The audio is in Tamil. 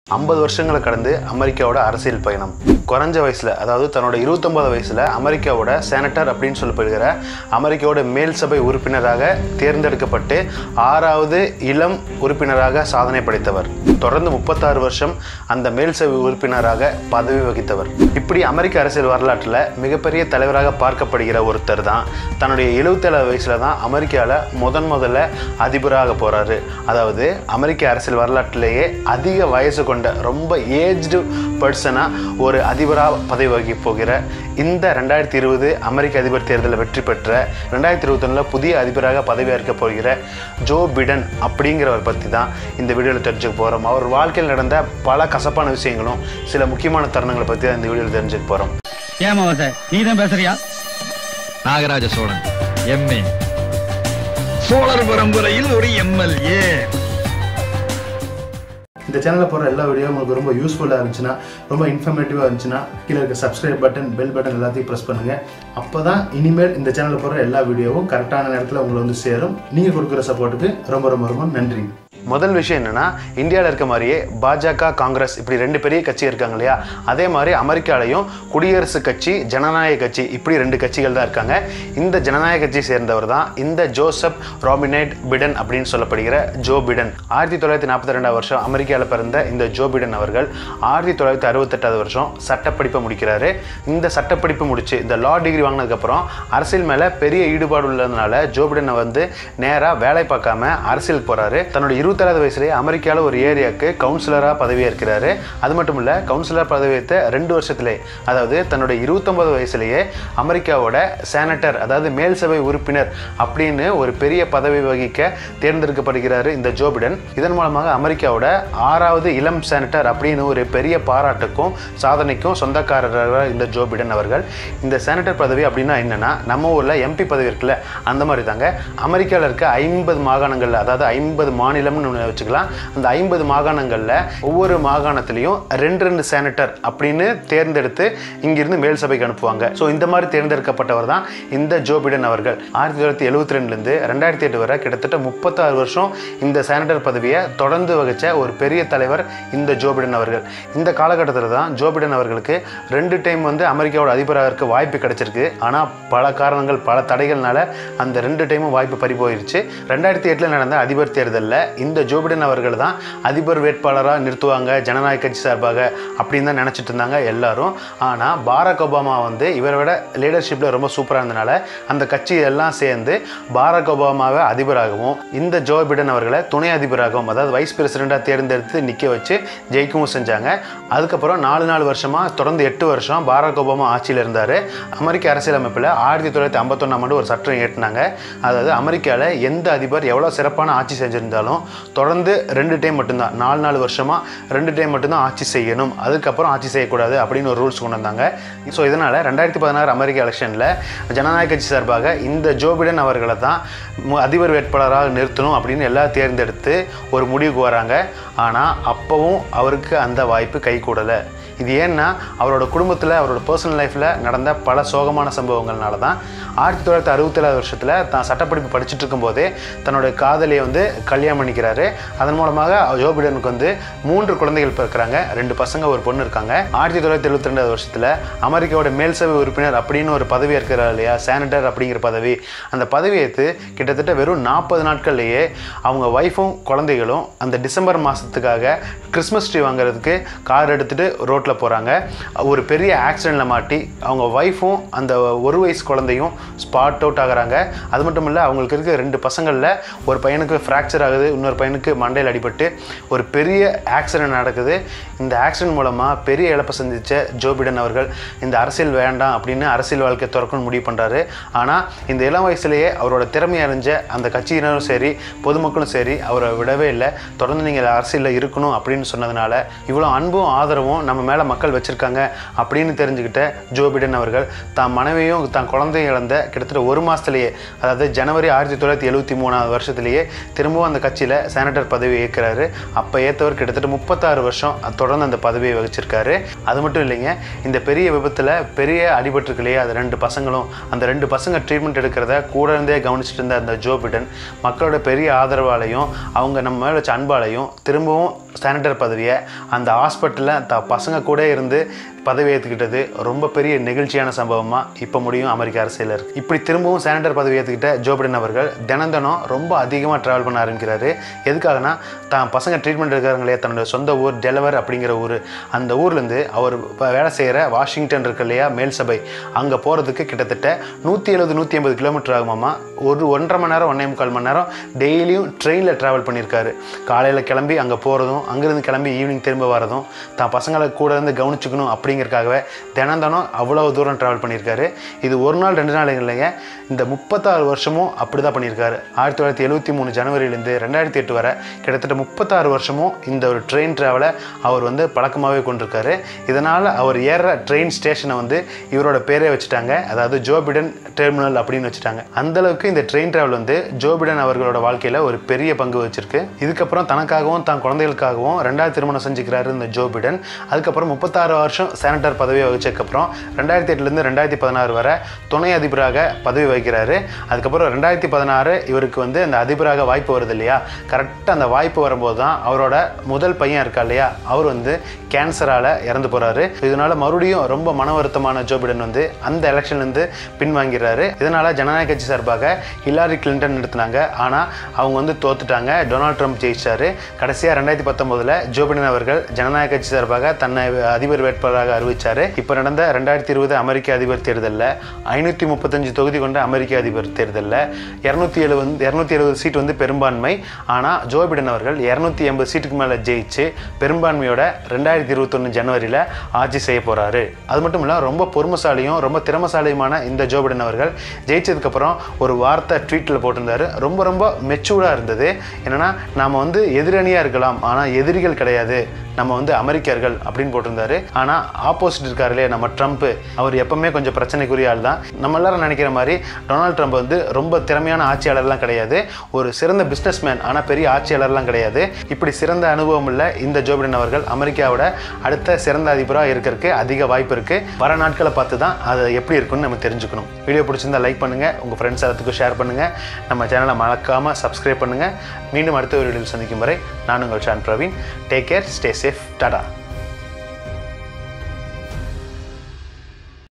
ஐம்பது வருஷங்களை கடந்து அமெரிக்காவோட அரசியல் பயணம் குறைஞ்ச வயசில் அதாவது தன்னோட இருபத்தொன்பது வயசில் அமெரிக்காவோட செனட்டர் அப்படின்னு சொல்லப்படுகிற அமெரிக்காவோட மேல் சபை உறுப்பினராக தேர்ந்தெடுக்கப்பட்டு ஆறாவது இளம் உறுப்பினராக சாதனை படைத்தவர் தொடர்ந்து முப்பத்தாறு வருஷம் அந்த மேல் சபை உறுப்பினராக பதவி வகித்தவர் இப்படி அமெரிக்க அரசியல் வரலாற்றில் மிகப்பெரிய தலைவராக பார்க்கப்படுகிற ஒருத்தர் தான் தன்னுடைய எழுபத்தேழாவது வயசில் தான் அமெரிக்காவில் முதன் முதல்ல அதிபராக போகிறாரு அதாவது அமெரிக்க அரசியல் வரலாற்றிலேயே அதிக வயசு கொண்ட ரொம்ப ஏஜ்டு பர்சனாக ஒரு அதிபராக பதவி வகிக்க போகிற இந்த ரெண்டாயிரத்தி இருபது அமெரிக்க அதிபர் தேர்தலில் வெற்றி பெற்ற ரெண்டாயிரத்தி இருபத்தொன்னில் புதிய அதிபராக பதவியேற்க போகிற ஜோ பிடன் அப்படிங்கிறவர் பற்றி தான் இந்த வீடியோவில் தெரிஞ்சுக்க போகிறோம் அவர் வாழ்க்கையில் நடந்த பல கசப்பான விஷயங்களும் சில முக்கியமான தருணங்களை பற்றி தான் இந்த வீடியோவில் தெரிஞ்சுக்க போகிறோம் ஏமா சார் நீ தான் பேசுறியா நாகராஜ சோழன் எம்ஏ சோழர் பரம்பரையில் ஒரு எம்எல்ஏ இந்த சேனலில் போகிற எல்லா வீடியோ உங்களுக்கு ரொம்ப யூஸ்ஃபுல்லாக இருந்துச்சுன்னா ரொம்ப இன்ஃபர்மேட்டிவாக இருந்துச்சுன்னா கீழே இருக்க சப்ஸ்கிரைப் பட்டன் பெல் பட்டன் எல்லாத்தையும் ப்ரெஸ் பண்ணுங்கள் அப்போ தான் இனிமேல் இந்த சேனலில் போகிற எல்லா வீடியோவும் கரெக்டான நேரத்தில் உங்களை வந்து சேரும் நீங்கள் கொடுக்குற சப்போர்ட்டுக்கு ரொம்ப ரொம்ப ரொம்ப நன்றி முதல் விஷயம் என்னன்னா இந்தியாவில் இருக்க மாதிரியே பாஜக காங்கிரஸ் இப்படி ரெண்டு பெரிய கட்சி இருக்காங்க இல்லையா அதே மாதிரி அமெரிக்காலையும் குடியரசுக் கட்சி ஜனநாயக கட்சி இப்படி ரெண்டு கட்சிகள் தான் இருக்காங்க இந்த ஜனநாயக கட்சி சேர்ந்தவர் தான் இந்த ஜோசப் ராபினேட் பிடன் அப்படின்னு சொல்லப்படுகிற ஜோ பிடன் ஆயிரத்தி தொள்ளாயிரத்தி நாற்பத்தி ரெண்டாவது வருஷம் அமெரிக்காவில் பிறந்த இந்த ஜோ பிடன் அவர்கள் ஆயிரத்தி தொள்ளாயிரத்தி அறுபத்தெட்டாவது வருஷம் சட்டப்படிப்பை முடிக்கிறாரு இந்த சட்டப்படிப்பு முடிச்சு இந்த லா டிகிரி வாங்கினதுக்கப்புறம் அரசியல் மேலே பெரிய ஈடுபாடு உள்ளதுனால ஜோ பிடனை வந்து நேராக வேலை பார்க்காம அரசியலுக்கு போகிறாரு தன்னோட இருபத்தேழாவது வயசுலேயே அமெரிக்காவில் ஒரு ஏரியாவுக்கு கவுன்சிலராக பதவியேற்கிறாரு அது மட்டும் இல்லை கவுன்சிலர் பதவியேற்ற ரெண்டு வருஷத்திலே அதாவது தன்னோட இருபத்தொன்பது வயசுலேயே அமெரிக்காவோட சேனட்டர் அதாவது மேல் சபை உறுப்பினர் அப்படின்னு ஒரு பெரிய பதவி வகிக்க தேர்ந்தெடுக்கப்படுகிறாரு இந்த ஜோ பிடன் இதன் மூலமாக அமெரிக்காவோட ஆறாவது இளம் சேனட்டர் அப்படின்னு ஒரு பெரிய பாராட்டுக்கும் சாதனைக்கும் சொந்தக்காரராக இந்த ஜோ பிடன் அவர்கள் இந்த சேனட்டர் பதவி அப்படின்னா என்னன்னா நம்ம ஊரில் எம்பி பதவி இருக்குல்ல அந்த மாதிரி தாங்க அமெரிக்காவில் இருக்க ஐம்பது மாகாணங்களில் அதாவது ஐம்பது மாநிலம்னு ஒன்று வச்சுக்கலாம் அந்த ஐம்பது மாகாணங்களில் ஒவ்வொரு மாகாணத்திலையும் ரெண்டு ரெண்டு சேனட்டர் அப்படின்னு தேர்ந்தெடுத்து இங்கிருந்து மேல் சபைக்கு அனுப்புவாங்க ஸோ இந்த மாதிரி தேர்ந்தெடுக்கப்பட்டவர் தான் இந்த ஜோ பிடன் அவர்கள் ஆயிரத்தி தொள்ளாயிரத்தி எழுபத்தி ரெண்டுலேருந்து ரெண்டாயிரத்தி எட்டு வரை கிட்டத்தட்ட முப்பத்தாறு வருஷம் இந்த சேனட்டர் பதவியை தொடர்ந்து வகிச்ச ஒரு பெரிய தலைவர் இந்த ஜோ பிடன் அவர்கள் இந்த காலகட்டத்தில் தான் ஜோ பிடன் அவர்களுக்கு ரெண்டு டைம் வந்து அமெரிக்காவோட அதிபராக இருக்க வாய்ப்பு கிடைச்சிருக்கு ஆனால் பல காரணங்கள் பல தடைகள்னால அந்த ரெண்டு டைமும் வாய்ப்பு பறி போயிருச்சு ரெண்டாயிரத்தி எட்டில் நடந்த அதிபர் தேர்தலில் இந்த ஜோ பிடன் அவர்கள் தான் அதிபர் வேட்பாளராக நிறுத்துவாங்க ஜனநாயக கட்சி சார்பாக அப்படின்னு தான் நினச்சிட்டு இருந்தாங்க எல்லாரும் ஆனால் பாரக் ஒபாமா வந்து இவரை விட லீடர்ஷிப்பில் ரொம்ப சூப்பராக இருந்தனால அந்த கட்சி எல்லாம் சேர்ந்து பாரக் ஒபாமாவை அதிபராகவும் இந்த ஜோ பிடன் அவர்களை துணை அதிபராகவும் அதாவது வைஸ் பிரசிடெண்ட்டாக தேர்ந்தெடுத்து நிற்க வச்சு ஜெயிக்கவும் செஞ்சாங்க அதுக்கப்புறம் நாலு நாலு வருஷமாக தொடர்ந்து எட்டு வருஷம் பாரக் ஒபாமா ஆட்சியில் இருந்தார் அமெரிக்க அரசியலமைப்பில் ஆயிரத்தி தொள்ளாயிரத்தி ஐம்பத்தொன்னாம் ஆண்டு ஒரு சட்டம் ஏற்றினாங்க அதாவது அமெரிக்காவில் எந்த அதிபர் எவ்வளோ சிறப்பான ஆட்சி செஞ்சிருந்தாலும் தொடர்ந்து ரெண்டு டைம் மட்டும்தான் நாலு நாலு வருஷமாக ரெண்டு டைம் மட்டும்தான் ஆட்சி செய்யணும் அதுக்கப்புறம் ஆட்சி செய்யக்கூடாது அப்படின்னு ஒரு ரூல்ஸ் கொண்டு வந்தாங்க ஸோ இதனால் ரெண்டாயிரத்தி பதினாறு அமெரிக்க எலெக்ஷனில் ஜனநாயக கட்சி சார்பாக இந்த ஜோ பிடன் அவர்களை தான் மு- அதிபர் வேட்பாளராக நிறுத்தணும் அப்படின்னு எல்லாம் தேர்ந்தெடுத்து ஒரு முடிவுக்கு வராங்க ஆனால் அப்போவும் அவருக்கு அந்த வாய்ப்பு கை கூடலை இது ஏன்னா அவரோட குடும்பத்தில் அவரோட பர்சனல் லைஃப்பில் நடந்த பல சோகமான சம்பவங்கள்னால தான் ஆயிரத்தி தொள்ளாயிரத்தி அறுபத்தேழாவது வருஷத்தில் தான் சட்டப்படிப்பு படிச்சுட்டு இருக்கும்போதே தன்னோட காதலியை வந்து கல்யாணம் பண்ணிக்கிறாரு அதன் மூலமாக ஜோ பிடனுக்கு வந்து மூன்று குழந்தைகள் பிறக்கிறாங்க ரெண்டு பசங்க ஒரு பொண்ணு இருக்காங்க ஆயிரத்தி தொள்ளாயிரத்தி எழுபத்தி ரெண்டாவது வருஷத்தில் அமெரிக்காவோட மேல் சபை உறுப்பினர் அப்படின்னு ஒரு பதவி இருக்கிறார் இல்லையா சேனட்டர் அப்படிங்கிற பதவி அந்த பதவி ஏற்று கிட்டத்தட்ட வெறும் நாற்பது நாட்கள்லேயே அவங்க ஒய்ஃபும் குழந்தைகளும் அந்த டிசம்பர் மாதத்துக்காக கிறிஸ்மஸ் ட்ரீ வாங்குறதுக்கு கார் எடுத்துகிட்டு ரோட்டில் போகிறாங்க ஒரு பெரிய ஆக்சிடெண்ட்டில் மாட்டி அவங்க ஒய்ஃபும் அந்த ஒரு வயசு குழந்தையும் ஸ்பாட் அவுட் ஆகுறாங்க அது மட்டும் இல்லை அவங்களுக்கு இருக்க ரெண்டு பசங்களில் ஒரு பையனுக்கு ஃப்ராக்சர் ஆகுது இன்னொரு பையனுக்கு மண்டையில் அடிபட்டு ஒரு பெரிய ஆக்சிடென்ட் நடக்குது இந்த ஆக்சிடென்ட் மூலமாக பெரிய இழப்பை சந்தித்த ஜோ பிடன் அவர்கள் இந்த அரசியல் வேண்டாம் அப்படின்னு அரசியல் வாழ்க்கையை திறக்கணும்னு முடிவு பண்ணுறாரு ஆனால் இந்த இளம் வயசுலேயே அவரோட திறமை அறிஞ்ச அந்த கட்சியினரும் சரி பொதுமக்களும் சரி அவரை விடவே இல்லை தொடர்ந்து நீங்கள் அரசியலில் இருக்கணும் அப்படின்னு சொன்னதுனால இவ்வளோ அன்பும் ஆதரவும் நம்ம மேலே மக்கள் வச்சுருக்காங்க அப்படின்னு தெரிஞ்சுக்கிட்ட ஜோ பிடன் அவர்கள் தான் மனைவியும் தான் குழந்தையும் இழந்த கிட்டத்தட்ட ஒரு மாதத்துலேயே அதாவது ஜனவரி ஆயிரத்தி தொள்ளாயிரத்தி எழுபத்தி மூணாவது வருஷத்துலேயே திரும்பவும் அந்த கட்சியில் சேனட்டர் பதவி ஏற்கிறாரு அப்போ ஏற்றவர் கிட்டத்தட்ட முப்பத்தாறு வருஷம் தொடர்ந்து அந்த பதவியை வகிச்சிருக்காரு அது மட்டும் இல்லைங்க இந்த பெரிய விபத்தில் பெரிய அடிபட்டிருக்கு இல்லையா அது ரெண்டு பசங்களும் அந்த ரெண்டு பசங்க ட்ரீட்மெண்ட் எடுக்கிறத கூட இருந்தே கவனிச்சிட்டு இருந்த அந்த ஜோ பிடன் மக்களோட பெரிய ஆதரவாலையும் அவங்க நம்ம மேலே வச்ச அன்பாலையும் திரும்பவும் சேனிட்டர் பதவியை அந்த ஹாஸ்பிட்டலில் த பசங்க கூட இருந்து பதவி ஏற்றுக்கிட்டது ரொம்ப பெரிய நெகிழ்ச்சியான சம்பவமாக இப்போ முடியும் அமெரிக்க அரசியலில் இருக்கு இப்படி திரும்பவும் சேனிட்டர் பதவி ஏற்றுக்கிட்ட ஜோ பிடன் அவர்கள் தினம் தினம் ரொம்ப அதிகமாக ட்ராவல் பண்ண ஆரம்பிக்கிறாரு எதுக்காகனா தான் பசங்க ட்ரீட்மெண்ட் எடுக்கிறாங்களே தன்னோட சொந்த ஊர் டெலவர் அப்படிங்கிற ஊர் அந்த ஊர்லேருந்து அவர் வ- வேலை செய்கிற வாஷிங்டன் இருக்கு இல்லையா மேல் சபை அங்கே போகிறதுக்கு கிட்டத்தட்ட நூற்றி எழுபது நூற்றி ஐம்பது கிலோமீட்டர் ஆகுமாமா ஒரு ஒன்றரை மணி நேரம் ஒன்றே முக்கால் மணி நேரம் டெய்லியும் ட்ரெயினில் ட்ராவல் பண்ணியிருக்காரு காலையில் கிளம்பி அங்கே போகிறதும் அங்கேருந்து கிளம்பி ஈவினிங் திரும்ப வரதும் தான் பசங்களை கூட இருந்து கவனிச்சுக்கணும் அப்படிங்கிறக்காகவே தினம் தினம் அவ்வளோ தூரம் ட்ராவல் பண்ணியிருக்காரு இது ஒரு நாள் ரெண்டு நாள் இல்லைங்க இந்த முப்பத்தாறு வருஷமும் அப்படி தான் பண்ணியிருக்காரு ஆயிரத்தி தொள்ளாயிரத்தி எழுபத்தி மூணு ஜனவரியிலேருந்து ரெண்டாயிரத்தி எட்டு வரை கிட்டத்தட்ட முப்பத்தாறு வருஷமும் இந்த ஒரு ட்ரெயின் ட்ராவலை அவர் வந்து பழக்கமாகவே கொண்டிருக்காரு இதனால் அவர் ஏறுற ட்ரெயின் ஸ்டேஷனை வந்து இவரோட பேரே வச்சுட்டாங்க அதாவது ஜோ பிடன் டெர்மினல் அப்படின்னு வச்சுட்டாங்க அந்த அளவுக்கு இந்த ட்ரெயின் டிராவல் வந்து ஜோ பிடன் அவர்களோட வாழ்க்கையில் ஒரு பெரிய பங்கு வச்சிருக்கு இதுக்கப்புறம் தனக்காகவும் தான் குழந்தைகளுக்காகவும் ரெண்டாவது திருமணம் செஞ்சுக்கிறாரு இந்த ஜோ பிடன் அதுக்கப்புறம் முப்பத்தாறு வருஷம் சேனட்டர் பதவி வகிச்சதுக்கப்புறம் ரெண்டாயிரத்தி எட்டுலேருந்து ரெண்டாயிரத்தி பதினாறு வரை துணை அதிபராக பதவி வகிக்கிறாரு அதுக்கப்புறம் ரெண்டாயிரத்தி பதினாறு இவருக்கு வந்து அந்த அதிபராக வாய்ப்பு வருது இல்லையா கரெக்டாக அந்த வாய்ப்பு வரும்போது தான் அவரோட முதல் பையன் இருக்கா இல்லையா அவர் வந்து கேன்சரால் இறந்து போகிறாரு இதனால மறுபடியும் ரொம்ப மன வருத்தமான ஜோ பிடன் வந்து அந்த எலெக்ஷன்லேருந்து பின்வாங்கிறாரு இதனால் ஜனநாயக கட்சி சார்பாக ஹிலாரி கிளின்டன் நிறுத்தினாங்க ஆனால் அவங்க வந்து தோத்துட்டாங்க டொனால்ட் ட்ரம்ப் ஜெயிச்சாரு கடைசியாக ரெண்டாயிரத்தி பத்தொம்போதில் ஜோ பிடன் அவர்கள் ஜனநாயக கட்சி சார்பாக தன்னை அதிபர் வேட்பாளராக அறிவிச்சார் இப்போ நடந்த ரெண்டாயிரத்தி இருபது அமெரிக்க அதிபர் தேர்தலில் ஐநூற்றி முப்பத்தஞ்சு தொகுதி கொண்ட அமெரிக்க அதிபர் தேர்தலில் இரநூத்தி எழுபது இரநூத்தி எழுபது சீட் வந்து பெரும்பான்மை ஆனால் ஜோ பிடன் அவர்கள் இரநூத்தி எண்பது சீட்டுக்கு மேலே ஜெயிச்சு பெரும்பான்மையோட ரெண்டாயிரத்தி இருபத்தொன்று ஜனவரியில் ஆட்சி செய்ய போகிறாரு அது மட்டும் இல்லை ரொம்ப பொறுமைசாலியும் ரொம்ப திறமசாலியுமான இந்த ஜோ பிடன் அவர்கள் ஜெயிச்சதுக்கப்புறம் ஒரு வார்த்தை ட்வீட்டில் போட்டிருந்தாரு ரொம்ப ரொம்ப மெச்சூர்டாக இருந்தது என்னன்னா நாம் வந்து எதிரணியாக இருக்கலாம் ஆனால் எதிரிகள் கிடையாது நம்ம வந்து அமெரிக்கர்கள் அப்படின்னு போட்டிருந்தாரு ஆனால் ஆப்போசிட் இருக்காரு இல்லையா நம்ம ட்ரம்ப் அவர் எப்பவுமே கொஞ்சம் பிரச்சனைக்குரிய ஆள் தான் நம்ம எல்லாரும் நினைக்கிற மாதிரி டொனால்ட் ட்ரம்ப் வந்து ரொம்ப திறமையான ஆட்சியாளர்லாம் கிடையாது ஒரு சிறந்த பிஸ்னஸ் மேன் ஆனால் பெரிய ஆட்சியாளர்லாம் கிடையாது இப்படி சிறந்த அனுபவம் உள்ள இந்த ஜோ பிடன் அவர்கள் அமெரிக்காவோட அடுத்த சிறந்த அதிபராக இருக்கிறதுக்கு அதிக வாய்ப்பு இருக்குது வர நாட்களை பார்த்து தான் அது எப்படி இருக்குன்னு நம்ம தெரிஞ்சுக்கணும் வீடியோ பிடிச்சிருந்தா லைக் பண்ணுங்கள் உங்கள் ஃப்ரெண்ட்ஸ் எல்லாத்துக்கும் ஷேர் பண்ணுங்கள் நம்ம சேனலை மறக்காமல் சப்ஸ்கிரைப் பண்ணுங்கள் மீண்டும் அடுத்த ஒரு வீடியோவில் சந்திக்கும் வரை நான் உங்கள் Shaan Praveen take care stay safe Tata